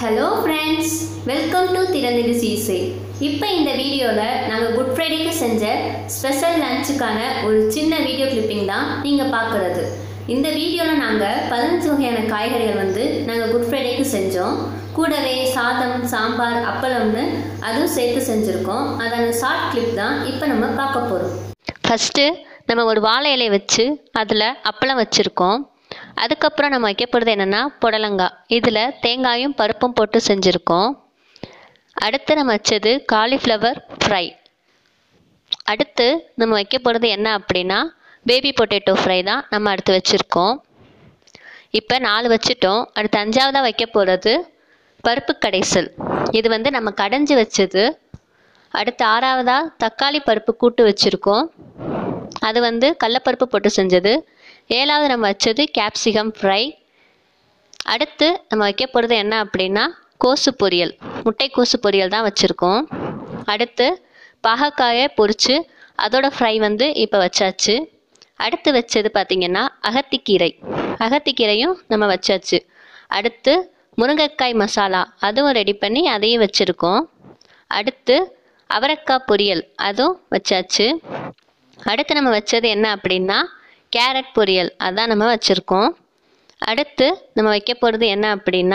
hello friends welcome to திறந்திடு சீசை இப்போ இந்த வீடியோவில் நாங்கள் குட் ஃப்ரைடேக்கு செஞ்ச ஸ்பெஷல் லஞ்சுக்கான ஒரு சின்ன வீடியோ கிளிப்பிங் தான் நீங்கள் பார்க்குறது இந்த வீடியோவில் நாங்கள் பதினஞ்சு வகையான காய்கறிகள் வந்து நாங்கள் குட் ஃப்ரைடேக்கு செஞ்சோம் கூடவே சாதம் சாம்பார் அப்பளம்னு அதுவும் சேர்த்து செஞ்சுருக்கோம் அதான ஷார்ட் கிளிப் தான் இப்போ நம்ம பார்க்க போகிறோம் ஃபஸ்ட்டு நம்ம ஒரு வாழை இலையை வச்சு அதில் அப்பளம் வச்சுருக்கோம் அதுக்கப்புறம் நம்ம வைக்க போகிறது என்னென்னா புடலங்காய் இதில் தேங்காயும் பருப்பும் போட்டு செஞ்சுருக்கோம் அடுத்து நம்ம வச்சது காலிஃப்ளவர் ஃப்ரை அடுத்து நம்ம வைக்க போகிறது என்ன அப்படின்னா பேபி பொட்டேட்டோ ஃப்ரை தான் நம்ம அடுத்து வச்சுருக்கோம் இப்போ நாலு வச்சுட்டோம் அடுத்து அஞ்சாவதாக வைக்க போகிறது பருப்பு கடைசல் இது வந்து நம்ம கடைஞ்சி வச்சது அடுத்து ஆறாவதாக தக்காளி பருப்பு கூட்டு வச்சுருக்கோம் அது வந்து கடலப்பருப்பு போட்டு செஞ்சது ஏழாவது நம்ம வச்சது கேப்சிகம் ஃப்ரை அடுத்து நம்ம வைக்க போகிறது என்ன அப்படின்னா கோசு பொரியல் முட்டை கோசு பொரியல் தான் வச்சுருக்கோம் அடுத்து பாகக்காயை பொரித்து அதோட ஃப்ரை வந்து இப்போ வச்சாச்சு அடுத்து வச்சது பார்த்திங்கன்னா அகத்திக்கீரை அகத்திக்கீரையும் நம்ம வச்சாச்சு அடுத்து முருங்கைக்காய் மசாலா அதுவும் ரெடி பண்ணி அதையும் வச்சுருக்கோம் அடுத்து அவரைக்காய் பொரியல் அதுவும் வச்சாச்சு அடுத்து நம்ம வச்சது என்ன அப்படின்னா கேரட் பொரியல் அதான் நம்ம வச்சுருக்கோம் அடுத்து நம்ம வைக்க போகிறது என்ன அப்படின்னா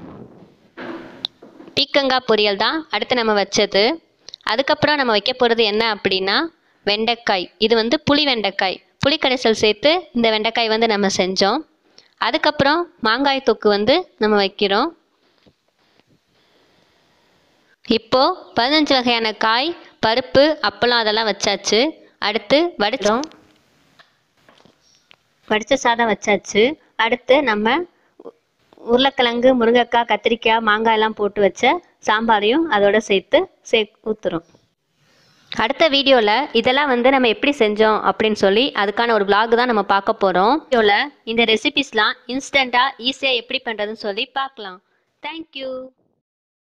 பீக்கங்காய் பொரியல் தான் அடுத்து நம்ம வச்சது அதுக்கப்புறம் நம்ம வைக்க போகிறது என்ன அப்படின்னா வெண்டைக்காய் இது வந்து புளி வெண்டைக்காய் புளி கரைசல் சேர்த்து இந்த வெண்டைக்காய் வந்து நம்ம செஞ்சோம் அதுக்கப்புறம் மாங்காய் தொக்கு வந்து நம்ம வைக்கிறோம் இப்போ பதினஞ்சு வகையான காய் பருப்பு அப்பளம் அதெல்லாம் வச்சாச்சு அடுத்து வடித்தோம் வடித்த சாதம் வச்சாச்சு அடுத்து நம்ம உ- உருளைக்கிழங்கு முருங்கைக்காய் கத்திரிக்காய் மாங்காய் எல்லாம் போட்டு வச்ச சாம்பாரையும் அதோட சேர்த்து சே ஊற்றுறோம் அடுத்த வீடியோவில் இதெல்லாம் வந்து நம்ம எப்படி செஞ்சோம் அப்படின்னு சொல்லி அதுக்கான ஒரு vlog தான் நம்ம பார்க்க போகிறோம் வீடியோவில் இந்த ரெசிபிஸ்லாம் இன்ஸ்டண்ட்டாக ஈஸியாக எப்படி பண்ணுறதுன்னு சொல்லி பார்க்கலாம் தேங்க்யூ